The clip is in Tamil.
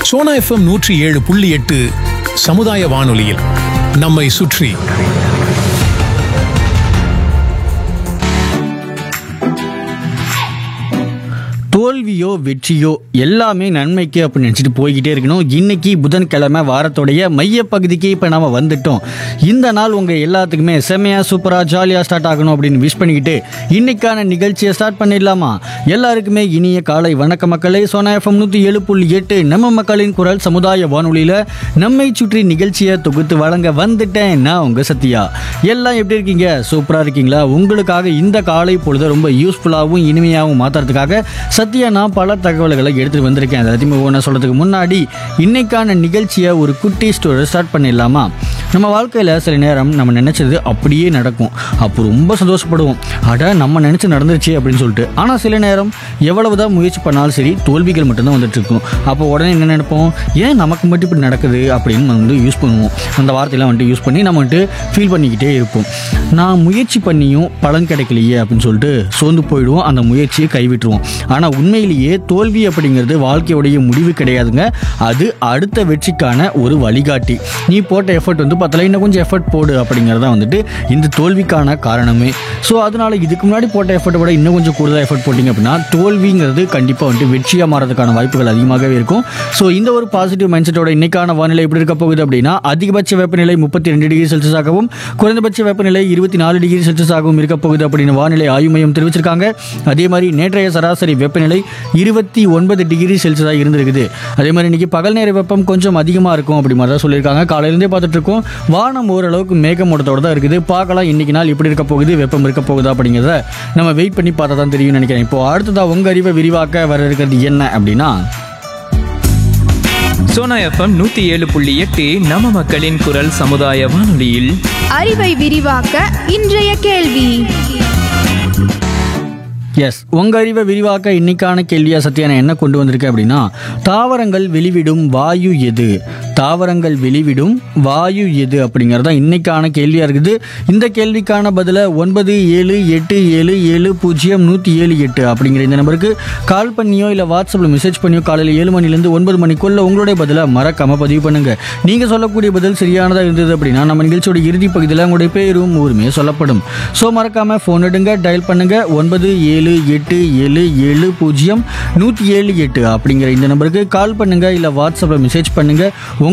சோனா எஃப்எம் நூற்றி ஏழு புள்ளி எட்டு சமுதாய வானொலியில் நம்மை சுற்றி தோல்வியோ வெற்றியோ எல்லாமே நன்மைக்கு அப்படின்னு நினச்சிட்டு போய்கிட்டே இருக்கணும் இன்னைக்கு புதன்கிழமை வாரத்துடைய மையப்பகுதிக்கு இப்போ நாம வந்துட்டோம் இந்த நாள் உங்கள் எல்லாத்துக்குமே செம்மையாக சூப்பராக ஜாலியாக ஸ்டார்ட் ஆகணும் அப்படின்னு விஷ் பண்ணிக்கிட்டு இன்னைக்கான நிகழ்ச்சியை ஸ்டார்ட் பண்ணிடலாமா எல்லாருக்குமே இனிய காலை வணக்க மக்களே சோனா எஃப்எம் நூற்றி ஏழு புள்ளி எட்டு நம்ம மக்களின் குரல் சமுதாய வானொலியில் நம்மை சுற்றி நிகழ்ச்சியை தொகுத்து வழங்க வந்துட்டேன் நான் உங்கள் சத்யா எல்லாம் எப்படி இருக்கீங்க சூப்பராக இருக்கீங்களா உங்களுக்காக இந்த காலை பொழுது ரொம்ப யூஸ்ஃபுல்லாகவும் இனிமையாகவும் மாற்றுறதுக்காக சத்யா நான் பல தகவல்களை எடுத்துகிட்டு வந்திருக்கேன் அதை எல்லாத்தையுமே ஒன்று சொல்கிறதுக்கு முன்னாடி இன்னைக்கான நிகழ்ச்சியை ஒரு குட்டி ஸ்டோரி ஸ்டார்ட் பண்ணிடலாமா நம்ம வாழ்க்கையில் சில நேரம் நம்ம நினச்சது அப்படியே நடக்கும் அப்போ ரொம்ப சந்தோஷப்படுவோம் அட நம்ம நினச்சி நடந்துருச்சு அப்படின்னு சொல்லிட்டு ஆனால் சில நேரம் எவ்வளவு தான் முயற்சி பண்ணாலும் சரி தோல்விகள் மட்டும்தான் வந்துட்டு இருக்கும் அப்போ உடனே என்ன நினைப்போம் ஏன் நமக்கு மட்டும் இப்படி நடக்குது அப்படின்னு நம்ம வந்து யூஸ் பண்ணுவோம் அந்த வார்த்தையெல்லாம் வந்துட்டு யூஸ் பண்ணி நம்ம வந்துட்டு ஃபீல் பண்ணிக்கிட்டே இருப்போம் நான் முயற்சி பண்ணியும் பலன் கிடைக்கலையே அப்படின்னு சொல்லிட்டு சோர்ந்து போயிடுவோம் அந்த முயற்சியை கைவிட்டுருவோம் ஆனால் உண்மையிலேயே தோல்வி அப்படிங்கிறது வாழ்க்கையுடைய முடிவு கிடையாதுங்க அது அடுத்த வெற்றிக்கான ஒரு வழிகாட்டி நீ போட்ட எஃபர்ட் வந்து பத்தல இன்னும் கொஞ்சம் எஃபர்ட் போடு அப்படிங்கிறது தான் வந்துட்டு இந்த தோல்விக்கான காரணமே ஸோ அதனால இதுக்கு முன்னாடி போட்ட எஃபர்ட்டை விட இன்னும் கொஞ்சம் கூடுதலாக எஃபர்ட் போட்டிங்க அப்படின்னா தோல்விங்கிறது கண்டிப்பாக வந்துட்டு வெற்றியாக மாறதுக்கான வாய்ப்புகள் அதிகமாகவே இருக்கும் ஸோ இந்த ஒரு பாசிட்டிவ் மைண்ட் செட்டோட இன்னைக்கான வானிலை எப்படி இருக்க போகுது அப்படின்னா அதிகபட்ச வெப்பநிலை முப்பத்தி ரெண்டு டிகிரி செல்சியஸாகவும் குறைந்தபட்ச வெப்பநிலை இருபத்தி நாலு டிகிரி செல்சியஸாகவும் இருக்க போகுது அப்படின்னு வானிலை ஆய்வு மையம் தெரிவிச்சிருக்காங்க அதே மாதிரி நேற்றைய சராசரி வெப்பநிலை இருபத்தி ஒன்பது டிகிரி செல்சியஸாக இருந்திருக்குது அதே மாதிரி இன்னைக்கு பகல் நேர வெப்பம் கொஞ்சம் அதிகமாக இருக்கும் அப்படி மாதிரி தான் சொல்லியிருக்காங்க காலையிலேருந்தே பார்த்துட்டு இருக்கோம் வானம் ஓரளவுக்கு மேகமூட்டத்தோட தான் இருக்குது பார்க்கலாம் இன்னைக்கு நாள் எப்படி இருக்க போகுது வெப்பம் இருக்க போகுதா அப்படிங்கிறத நம்ம வெயிட் பண்ணி பார்த்தா தான் தெரியும்னு நினைக்கிறேன் இப்போ அடுத்ததா உங்க அறிவை விரிவாக்க வர இருக்கிறது என்ன அப்படின்னா சோனா எஃப்எம் நூத்தி ஏழு புள்ளி எட்டு நம்ம மக்களின் குரல் சமுதாய வானொலியில் அறிவை விரிவாக்க இன்றைய கேள்வி எஸ் உங்க அறிவை விரிவாக்க இன்னைக்கான கேள்வியா சத்யா நான் என்ன கொண்டு வந்திருக்கேன் அப்படின்னா தாவரங்கள் வெளிவிடும் வாயு எது தாவரங்கள் வெளிவிடும் வாயு எது அப்படிங்கிறது தான் இன்னைக்கான கேள்வியா இருக்குது இந்த கேள்விக்கான பதில ஒன்பது ஏழு எட்டு ஏழு ஏழு பூஜ்ஜியம் நூற்றி ஏழு எட்டு அப்படிங்கிற இந்த நம்பருக்கு கால் பண்ணியோ இல்லை வாட்ஸ்அப்பில் மெசேஜ் பண்ணியோ காலையில் ஏழு மணிலேருந்து ஒன்பது மணிக்குள்ள உங்களுடைய பதிலை மறக்காம பதிவு பண்ணுங்க நீங்க சொல்லக்கூடிய பதில் சரியானதாக இருந்தது அப்படின்னா நம்ம நிகழ்ச்சியோட இறுதி பகுதியில் உங்களுடைய பேரும் ஊருமே சொல்லப்படும் ஸோ மறக்காம ஃபோன் எடுங்க டயல் பண்ணுங்க ஒன்பது ஏழு எட்டு ஏழு ஏழு பூஜ்ஜியம் நூற்றி ஏழு எட்டு அப்படிங்கிற இந்த நம்பருக்கு கால் பண்ணுங்க இல்லை வாட்ஸ்அப்பில் மெசேஜ் பண்ணுங்க